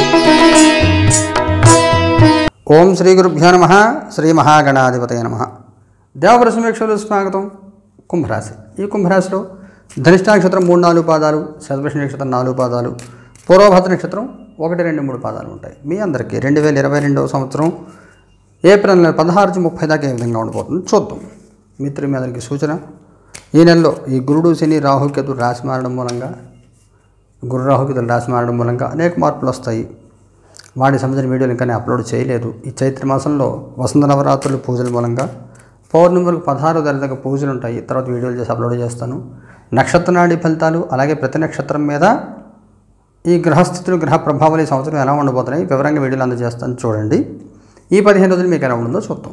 ఓం శ్రీ గురుభ్యో నమ శ్రీ మహాగణాధిపతయ నమ దేవపుర సమీక్షలు స్వాగతం కుంభరాశి ఈ కుంభరాశిలో ధనిష్ట నక్షత్రం మూడు నాలుగు పాదాలు శతభిష నక్షత్రం నాలుగు పాదాలు పూర్వభద్ర నక్షత్రం ఒకటి రెండు మూడు పాదాలు ఉంటాయి మీ అందరికీ రెండు వేల ఇరవై రెండవ సంవత్సరం ఏప్రిల్ నెల పదహారు నుంచి ముప్పై దాకా ఏ విధంగా ఉండబోతుంది చూద్దాం మిత్రులు మీ అందరికీ సూచన ఈ నెలలో ఈ గురుడు శని రాహుకేతు రాశి మారడం మూలంగా గురు రాహుకేతులు రాశి మారడం మూలంగా అనేక మార్పులు వస్తాయి వాటి సంబంధించిన వీడియోలు ఇంకా నేను అప్లోడ్ చేయలేదు ఈ చైత్ర మాసంలో వసంత నవరాత్రులు పూజల మూలంగా పౌర్ణమి వరకు పదహారో తారీఖు దాకా పూజలు ఉంటాయి తర్వాత వీడియోలు చేసి అప్లోడ్ చేస్తాను నక్షత్ర నాడి ఫలితాలు అలాగే ప్రతి నక్షత్రం మీద ఈ గ్రహస్థితులు గ్రహ ప్రభావాలు ఈ సంవత్సరం ఎలా ఉండబోతున్నాయి వివరంగా వీడియోలు అందజేస్తాను చూడండి ఈ పదిహేను రోజులు మీకు ఎలా ఉంటుందో చూద్దాం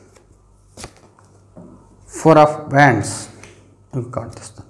ఫోర్ ఆఫ్ వ్యాండ్స్ ఇంకో కార్డు తీస్తాను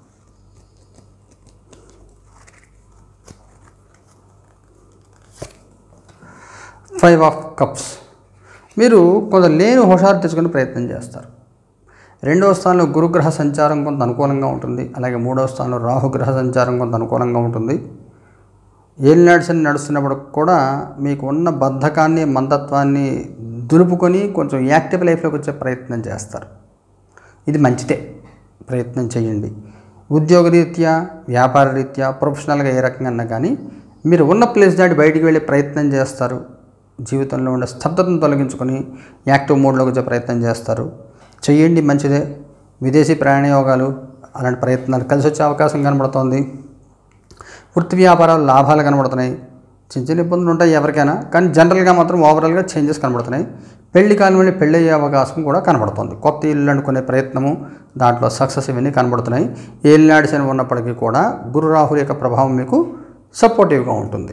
ఫైవ్ ఆఫ్ కప్స్ మీరు కొంత లేని హుషారు తెచ్చుకునే ప్రయత్నం చేస్తారు రెండవ స్థానంలో గురుగ్రహ సంచారం కొంత అనుకూలంగా ఉంటుంది అలాగే మూడవ స్థానంలో రాహుగ్రహ సంచారం కొంత అనుకూలంగా ఉంటుంది ఏలినాడ్స్ అని నడుస్తున్నప్పుడు కూడా మీకు ఉన్న బద్ధకాన్ని మందత్వాన్ని దులుపుకొని కొంచెం యాక్టివ్ లైఫ్లోకి వచ్చే ప్రయత్నం చేస్తారు ఇది మంచిదే ప్రయత్నం చేయండి ఉద్యోగరీత్యా వ్యాపార రీత్యా ప్రొఫెషనల్గా ఏ రకంగా అన్నా కానీ మీరు ఉన్న ప్లేస్ దాటి బయటికి వెళ్ళే ప్రయత్నం చేస్తారు జీవితంలో ఉండే స్తబ్దతను తొలగించుకొని యాక్టివ్ మోడ్లోకి వచ్చే ప్రయత్నం చేస్తారు చెయ్యండి మంచిదే విదేశీ ప్రయాణ యోగాలు అలాంటి ప్రయత్నాలు కలిసి వచ్చే అవకాశం కనబడుతోంది వృత్తి వ్యాపారాలు లాభాలు కనబడుతున్నాయి చిన్న చిన్న ఇబ్బందులు ఉంటాయి ఎవరికైనా కానీ జనరల్గా మాత్రం ఓవరాల్గా చేంజెస్ కనబడుతున్నాయి పెళ్లి కాని వెళ్ళి పెళ్ళి అయ్యే అవకాశం కూడా కనబడుతుంది కొత్త ఇల్లు అనుకునే ప్రయత్నము దాంట్లో సక్సెస్ ఇవన్నీ కనబడుతున్నాయి ఏలినాడు శని ఉన్నప్పటికీ కూడా గురు రాహుల యొక్క ప్రభావం మీకు సపోర్టివ్గా ఉంటుంది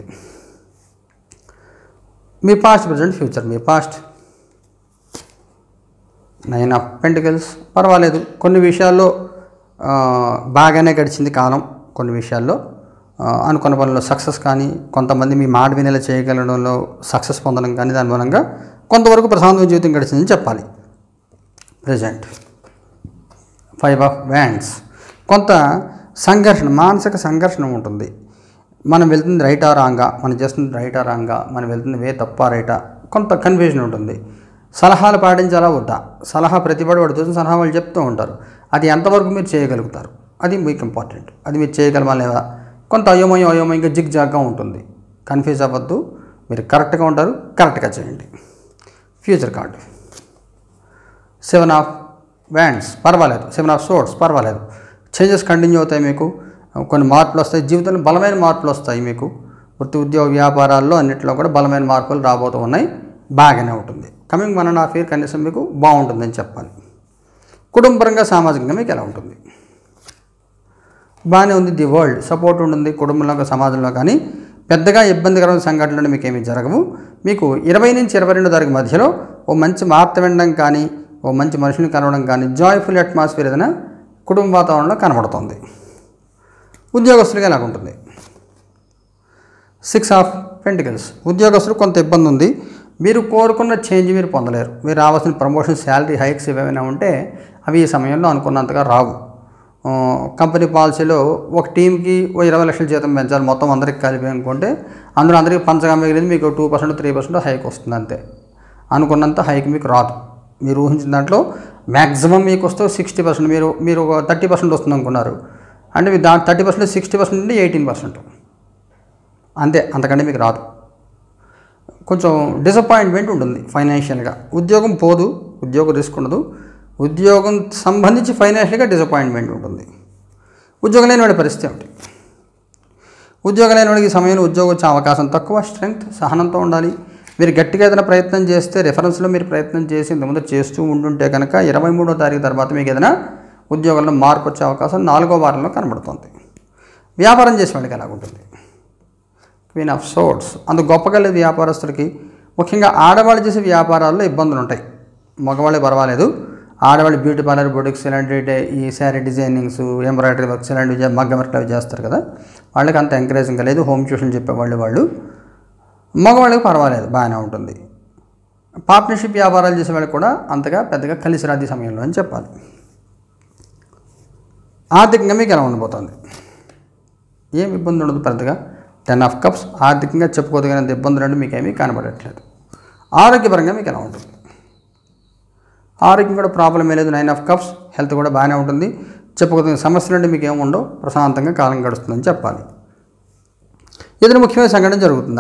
మీ పాస్ట్ ప్రజెంట్ ఫ్యూచర్ మీ పాస్ట్ నైన్ ఆఫ్ పెంటికల్స్ పర్వాలేదు కొన్ని విషయాల్లో ఆ, బాగానే గడిచింది కాలం కొన్ని విషయాల్లో ఆ, అనుకున్న పనుల్లో సక్సెస్ కానీ కొంతమంది మీ మాట వినేలా చేయగలడంలో సక్సెస్ పొందడం కానీ దాని మూలంగా కొంతవరకు ప్రశాంతమైన జీవితం గడిచిందని చెప్పాలి ప్రజెంట్ ఫైవ్ ఆఫ్ వ్యాండ్స్ కొంత సంఘర్షణ మానసిక సంఘర్షణ ఉంటుంది మనం వెళ్తుంది రైటా రాంగా మనం చేస్తుంది రైటా రాంగా మనం వెళ్తుంది వే తప్ప రైటా కొంత కన్ఫ్యూజన్ ఉంటుంది సలహాలు పాటించాలా వద్దా సలహా ప్రతిపడి వాడు చూసిన సలహా వాళ్ళు చెప్తూ ఉంటారు అది ఎంతవరకు మీరు చేయగలుగుతారు అది మీకు ఇంపార్టెంట్ అది మీరు చేయగలమా లేదా కొంత అయోమయం అయోమయంగా జిగ్ జాగ్గా ఉంటుంది కన్ఫ్యూజ్ అవ్వద్దు మీరు కరెక్ట్గా ఉంటారు కరెక్ట్గా చేయండి future card seven of wands పర్వాలేదు సెవెన్ ఆఫ్ సోర్స్ పర్వాలేదు చేంజెస్ కంటిన్యూ అవుతాయి మీకు కొన్ని మార్పులు వస్తాయి జీవితంలో బలమైన మార్పులు వస్తాయి మీకు వృత్తి ఉద్యోగ వ్యాపారాల్లో అన్నింటిలో కూడా బలమైన మార్పులు రాబోతూ ఉన్నాయి బాగానే ఉంటుంది coming one and half year కనీసం మీకు బాగుంటుందని చెప్పాలి కుటుంబపరంగా సామాజికంగా మీకు ఎలా ఉంటుంది బాగానే ఉంది ది వరల్డ్ సపోర్ట్ ఉంటుంది కుటుంబంలో సమాజంలో కానీ పెద్దగా ఇబ్బందికరమైన సంఘటనలు మీకు ఏమీ జరగవు మీకు ఇరవై నుంచి ఇరవై రెండు తారీఖు మధ్యలో ఓ మంచి వార్త వినడం కానీ ఓ మంచి మనుషుని కలవడం కానీ జాయ్ఫుల్ అట్మాస్ఫియర్ ఏదైనా కుటుంబ వాతావరణంలో కనబడుతుంది ఉద్యోగస్తులుగా ఎలా ఉంటుంది సిక్స్ ఆఫ్ పెంటికల్స్ ఉద్యోగస్తులు కొంత ఇబ్బంది ఉంది మీరు కోరుకున్న చేంజ్ మీరు పొందలేరు మీరు రావాల్సిన ప్రమోషన్ శాలరీ హైక్స్ ఏమైనా ఉంటే అవి ఈ సమయంలో అనుకున్నంతగా రావు ఆ, కంపెనీ పాలసీలో ఒక టీంకి ఓ ఇరవై లక్షల జీతం పెంచాలి మొత్తం అందరికి కలిపి అనుకుంటే అందులో అందరికీ పంచగా మిగిలింది మీకు two percent three percent hike వస్తుంది అంతే అనుకున్నంత హైక్ మీకు రాదు మీరు ఊహించిన దాంట్లో మ్యాక్సిమం మీకు వస్తే సిక్స్టీ పర్సెంట్ మీరు మీరు ఒక థర్టీ పర్సెంట్ వస్తుంది అనుకున్నారు అంటే మీరు దా థర్టీ పర్సెంట్ సిక్స్టీ పర్సెంట్ నుండి ఎయిటీన్ పర్సెంట్ అంతే అంతకంటే మీకు రాదు కొంచెం డిసప్పాయింట్మెంట్ ఉంటుంది ఫైనాన్షియల్గా ఉద్యోగం పోదు ఉద్యోగం రిస్క్ ఉండదు ఉద్యోగం సంబంధించి ఫైనాన్షియల్గా డిసప్పాయింట్మెంట్ ఉంటుంది ఉద్యోగం లేని వాడి పరిస్థితి ఏమిటి ఉద్యోగం లేని వాడికి ఈ సమయంలో ఉద్యోగం వచ్చే అవకాశం తక్కువ స్ట్రెంగ్త్ సహనంతో ఉండాలి మీరు గట్టిగా ఏదైనా ప్రయత్నం చేస్తే రెఫరెన్స్లో మీరు ప్రయత్నం చేసి ఇంతకుముందు చేస్తూ ఉంటుంటే కనుక ఇరవై మూడో తారీఖు తర్వాత మీకు ఏదైనా ఉద్యోగంలో మార్పు వచ్చే అవకాశం నాలుగో వారంలో కనబడుతుంది వ్యాపారం చేసే వాళ్ళకి ఎలాగుంటుంది క్వీన్ ఆఫ్ సోర్ట్స్ అంత గొప్పగా లేదు వ్యాపారస్తులకి ముఖ్యంగా ఆడవాళ్ళు చేసే వ్యాపారాల్లో ఇబ్బందులు ఉంటాయి మగవాళ్ళే పర్వాలేదు ఆడవాళ్ళు బ్యూటీ పార్లర్ బొటిక్స్ ఇలాంటి డే- ఈ శారీ డిజైనింగ్స్ ఎంబ్రాయిడరీ వర్క్స్ ఇలాంటివి మగ్గ వర్క్లు అవి చేస్తారు కదా వాళ్ళకి అంత ఎంకరేజింగ్ లేదు హోమ్ ట్యూషన్ చెప్పేవాళ్ళు వాళ్ళు మగవాళ్ళకి పర్వాలేదు బాగానే ఉంటుంది పార్ట్నర్షిప్ వ్యాపారాలు చేసే వాళ్ళకి కూడా అంతగా పెద్దగా కలిసి రాది సమయంలో అని చెప్పాలి ఆర్థికంగా మీకు ఎలా ఉండబోతుంది ఏం ఇబ్బంది ఉండదు పెద్దగా టెన్ ఆఫ్ కప్స్ ఆర్థికంగా చెప్పుకోదగినంత ఇబ్బందులు అంటే మీకు ఏమీ కనబడట్లేదు ఆరోగ్యపరంగా మీకు ఎలా ఉంటుంది ఆరోగ్యం కూడా ప్రాబ్లం లేదు నైన్ ఆఫ్ కప్స్ హెల్త్ కూడా బాగానే ఉంటుంది చెప్పుకోదగిన సమస్యలు అంటే మీకు ఏమి ఉండవు ప్రశాంతంగా కాలం గడుస్తుందని చెప్పాలి ఏదైనా ముఖ్యమైన సంఘటన జరుగుతుందా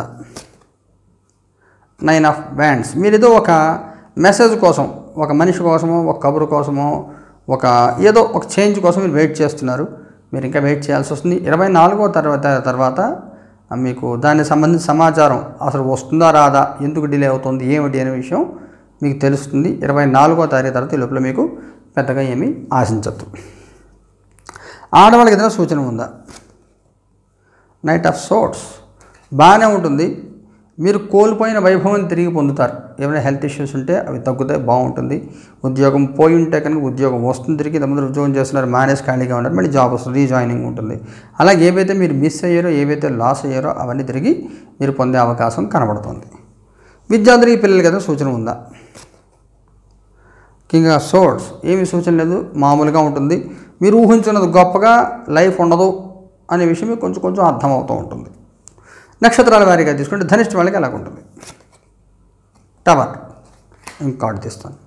నైన్ ఆఫ్ బ్యాండ్స్ మీరు ఏదో ఒక మెసేజ్ కోసం ఒక మనిషి కోసమో ఒక కబురు కోసమో ఒక ఏదో ఒక చేంజ్ కోసం మీరు వెయిట్ చేస్తున్నారు మీరు ఇంకా వెయిట్ చేయాల్సి వస్తుంది ఇరవై నాలుగో తర్వాత తర్వాత మీకు దానికి సంబంధించిన సమాచారం అసలు వస్తుందా రాదా ఎందుకు డిలే అవుతుంది ఏమిటి అనే విషయం మీకు తెలుస్తుంది ఇరవై నాలుగో తారీఖు తర్వాత ఈ లోపల మీకు పెద్దగా ఏమీ ఆశించద్దు ఆడవాళ్ళకి ఏదైనా సూచన ఉందా నైట్ ఆఫ్ సోట్స్ బాగానే ఉంటుంది మీరు కోల్పోయిన వైభవం తిరిగి పొందుతారు ఏమైనా హెల్త్ ఇష్యూస్ ఉంటే అవి తగ్గుతాయి బాగుంటుంది ఉద్యోగం పోయి ఉంటే కనుక ఉద్యోగం వస్తుంది తిరిగి ముందు ఉద్యోగం చేస్తున్నారు మానేసి ఖాళీగా ఉన్నారు మళ్ళీ జాబ్ వస్తుంది రీజాయినింగ్ ఉంటుంది అలాగే ఏవైతే మీరు మిస్ అయ్యారో ఏవైతే లాస్ అయ్యారో అవన్నీ తిరిగి మీరు పొందే అవకాశం కనబడుతుంది విద్యార్థులకి పిల్లలకి ఏదైనా సూచన ఉందా కింగ్ ఆఫ్ సోర్డ్స్ ఏమి సూచన లేదు మామూలుగా ఉంటుంది మీరు ఊహించినది గొప్పగా లైఫ్ ఉండదు అనే విషయం మీకు కొంచెం కొంచెం అర్థమవుతూ ఉంటుంది నక్షత్రాల వారీగా తీసుకుంటే ధనిష్ట వాళ్ళకి ఎలాగ ఉంటుంది టవర్ ఇంక కార్డు తీస్తాను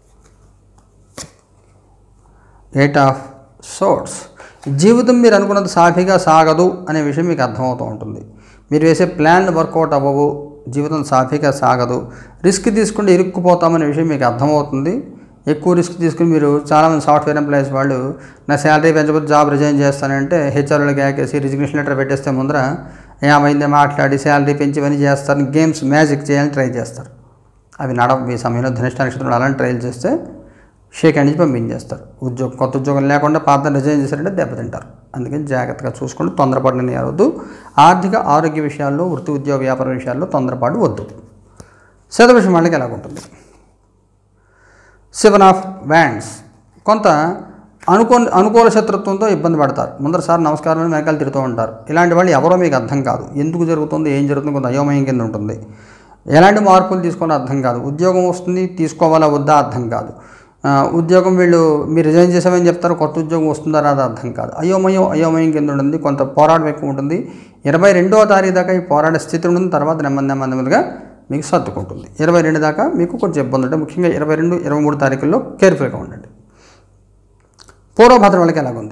ఎయిట్ ఆఫ్ సోర్ట్స్ జీవితం మీరు అనుకున్నది సాఫీగా సాగదు అనే విషయం మీకు అర్థమవుతూ ఉంటుంది మీరు వేసే ప్లాన్లు వర్కౌట్ అవ్వవు జీవితం సాఫీగా సాగదు రిస్క్ తీసుకుంటే ఇరుక్కుపోతామనే విషయం మీకు అర్థమవుతుంది ఎక్కువ రిస్క్ తీసుకుని మీరు చాలామంది సాఫ్ట్వేర్ ఎంప్లాయీస్ వాళ్ళు నా శాలరీ పెంచకపోతే జాబ్ రిజైన్ చేస్తానంటే హెచ్ఆర్ వాళ్ళకి యాకేసి రిజిగ్నేషన్ లెటర్ పెట్టేస్తే ముందర ఏమైందే మాట్లాడి శాలరీ పెంచి ఇవన్నీ చేస్తారు గేమ్స్ మ్యాజిక్ చేయాలని ట్రై చేస్తారు అవి నడవ మీ సమయంలో ధనిష్ట నక్షత్రంలో అలాంటి ట్రైల్ చేస్తే షేక్ హ్యాండ్ నుంచి పంపించేస్తారు ఉద్యోగం కొత్త ఉద్యోగం లేకుండా పాత రిజైన్ చేశారంటే దెబ్బతింటారు అందుకని జాగ్రత్తగా చూసుకుంటూ తొందరపాటు నిర్ణయాలు వద్దు ఆర్థిక ఆరోగ్య విషయాల్లో వృత్తి ఉద్యోగ వ్యాపార విషయాల్లో తొందరపాటు వద్దు శతవిషయం వాళ్ళకి ఎలాగుంటుంది సెవెన్ ఆఫ్ వ్యాండ్స్ కొంత అనుకో అనుకూల శత్రుత్వంతో ఇబ్బంది పడతారు ముందర సార్ నమస్కారం అని వెనకాల తిరుగుతూ ఉంటారు ఇలాంటి వాళ్ళు ఎవరో మీకు అర్థం కాదు ఎందుకు జరుగుతుంది ఏం జరుగుతుంది కొంత అయోమయం కింద ఉంటుంది ఎలాంటి మార్పులు తీసుకోవాలో అర్థం కాదు ఉద్యోగం వస్తుంది తీసుకోవాలా వద్దా అర్థం కాదు ఆ, ఉద్యోగం వీళ్ళు మీరు రిజైన్ చేసామని చెప్తారు కొత్త ఉద్యోగం వస్తుందా రాదా అర్థం కాదు అయోమయం అయోమయం కింద ఉంటుంది కొంత పోరాటం ఎక్కువ ఉంటుంది ఇరవై రెండవ తారీఖు దాకా ఈ పోరాడే స్థితి ఉంటుంది తర్వాత నెమ్మది నెమ్మది నెమ్మదిగా మీకు సర్దుకుంటుంది ఇరవై రెండు దాకా మీకు కొంచెం ఇబ్బంది ఉంటుంది ముఖ్యంగా ఇరవై రెండు ఇరవై మూడు తారీఖుల్లో కేర్ఫుల్గా ఉండండి పూర్వభద్ర వాళ్ళకి ఎలాగుంది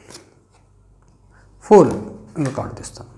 ఫుల్ ఇంకా కార్డు తీస్తాను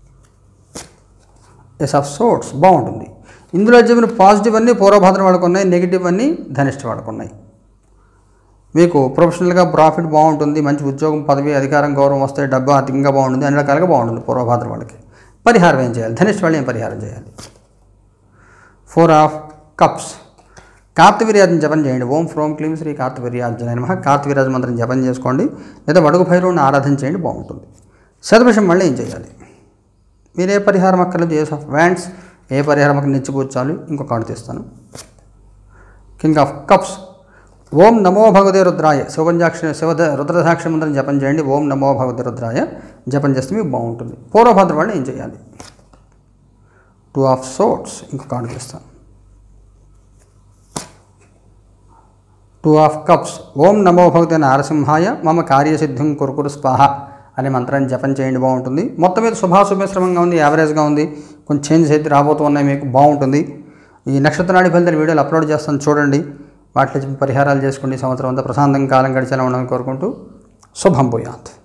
ఎస్ ఆఫ్ సోర్ట్స్ బాగుంటుంది ఇందులో చెప్పిన పాజిటివ్ అన్నీ పూర్వభద్ర వాళ్ళకు ఉన్నాయి నెగిటివ్ అన్నీ ధనిష్ట వాళ్ళకు ఉన్నాయి మీకు ప్రొఫెషనల్గా ప్రాఫిట్ బాగుంటుంది మంచి ఉద్యోగం పదవి అధికారం గౌరవం వస్తే డబ్బు ఆర్థికంగా బాగుంటుంది అన్ని రకాలుగా బాగుంటుంది పూర్వభద్ర వాళ్ళకి పరిహారం ఏం చేయాలి ధనిష్ట వాళ్ళు ఏం పరిహారం చేయాలి ఫోర్ ఆఫ్ కప్స్ కార్తవీర్యాజం జపం చేయండి ఓం ఫ్రోం క్లీం శ్రీ కార్తవీర్యాజన నమ కార్తవీర్యాజ మంత్రం జపం చేసుకోండి లేదా వడుగు భైరవుని ఆరాధన చేయండి బాగుంటుంది శతభిషం మళ్ళీ ఏం చేయాలి మీరు ఏ పరిహారం అక్కర్లేదు ఏస్ ఆఫ్ వ్యాండ్స్ ఏ పరిహారం అక్కడ నిచ్చిపుచ్చాలి ఇంకొక కార్డు తీస్తాను కింగ్ ఆఫ్ కప్స్ ఓం నమో భగవతే రుద్రాయ శివపంచాక్ష శివ రుద్రసాక్షి మంత్రం జపం చేయండి ఓం నమో భగవతే రుద్రాయ జపం చేస్తే మీకు బాగుంటుంది పూర్వభద్ర వాళ్ళు ఏం చేయాలి టూ ఆఫ్ సోట్స్ ఇంకొక కార్డు తీస్తాను టూ ఆఫ్ కప్స్ ఓం నమో భగవతే నారసింహాయ మమ కార్యసిద్ధిం కురుకురు స్వాహ అనే మంత్రాన్ని జపం చేయండి బాగుంటుంది మొత్తం మీద శుభాశుభశ్రమంగా ఉంది యావరేజ్గా ఉంది కొంచెం చేంజెస్ అయితే రాబోతూ ఉన్నాయి మీకు బాగుంటుంది ఈ నక్షత్రాడి ఫలితాల వీడియోలు అప్లోడ్ చేస్తాను చూడండి వాటిలో చెప్పిన పరిహారాలు చేసుకోండి ఈ సంవత్సరం అంతా ప్రశాంతంగా కాలం గడిచేలా ఉండని కోరుకుంటూ శుభం పోయాత్